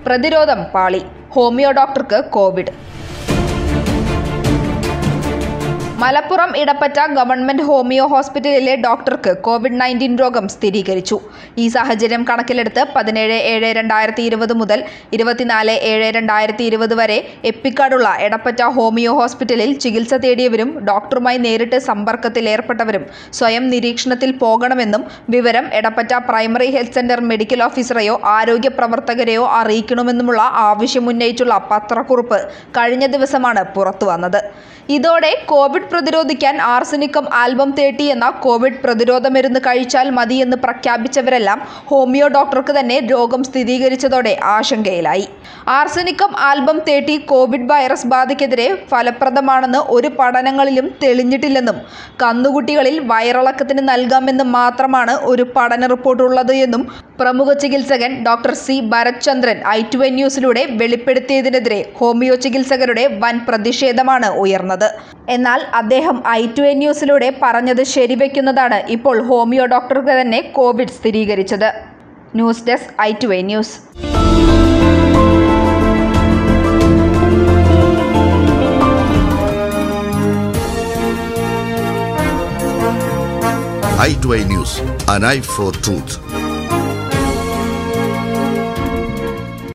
പ്രതിരോധം പാളി ഹോമിയോ ഡോക്ടർക്ക് covid Malappuram Edappatta government homeo ഹോസ്പിറ്റലിലെ ഡോക്ടർക്ക് കോവിഡ് നയൻറ്റീൻ രോഗം സ്ഥിരീകരിച്ചു ഈ സാഹചര്യം കണക്കിലെടുത്ത് പതിനേഴ് ഏഴ് രണ്ടായിരത്തി ഇരുപത് മുതൽ ഇരുപത്തിനാല് ഏഴ് രണ്ടായിരത്തി ഇരുപത് വരെ എപ്പിക്കാടുള്ള എടപ്പറ്റ ഹോമിയോ ഹോസ്പിറ്റലിൽ ചികിത്സ തേടിയവരും ഡോക്ടറുമായി നേരിട്ട് സമ്പർക്കത്തിൽ ഏർപ്പെട്ടവരും സ്വയം നിരീക്ഷണത്തിൽ പോകണമെന്നും വിവരം Edappatta primary health centre medical ഓഫീസറെയോ ആരോഗ്യ പ്രവർത്തകരെയോ അറിയിക്കണമെന്നുമുള്ള ആവശ്യമുന്നയിച്ചുള്ള പത്രക്കുറിപ്പ് കഴിഞ്ഞ ദിവസമാണ് പുറത്തുവന്നത് ഇതോടെ കോവിഡ് പ്രതിരോധിക്കാൻ ആർസനിക്കം ആൽബം തേർട്ടി എന്ന കോവിഡ് പ്രതിരോധ മരുന്ന് കഴിച്ചാൽ മതിയെന്ന് പ്രഖ്യാപിച്ചവരെല്ലാം ഹോമിയോ ഡോക്ടർക്ക് തന്നെ രോഗം സ്ഥിരീകരിച്ചതോടെ ആശങ്കയിലായി arsenicum album thirty covid virus ബാധയ്ക്കെതിരെ ഫലപ്രദമാണെന്ന് ഒരു പഠനങ്ങളിലും തെളിഞ്ഞിട്ടില്ലെന്നും കന്നുകുട്ടികളിൽ വയറിളക്കത്തിന് നൽകാമെന്ന് മാത്രമാണ് ഒരു പഠന റിപ്പോർട്ട് ഉള്ളത് എന്നും പ്രമുഖ ചികിത്സകൻ doctor C Bharat Chandran I two N ന്യൂസിലൂടെ വെളിപ്പെടുത്തിയതിനെതിരെ ഹോമിയോ ചികിത്സകരുടെ വൻ പ്രതിഷേധമാണ് ഉയർന്നത് എന്നാൽ അദ്ദേഹം ഐ ടു എൻ ന്യൂസിലൂടെ പറഞ്ഞത് ശരിവെക്കുന്നതാണ് ഇപ്പോൾ ഹോമിയോ ഡോക്ടർക്ക് തന്നെ കോവിഡ് സ്ഥിരീകരിച്ചത് news desk I two N news i2i News, an eye for truth.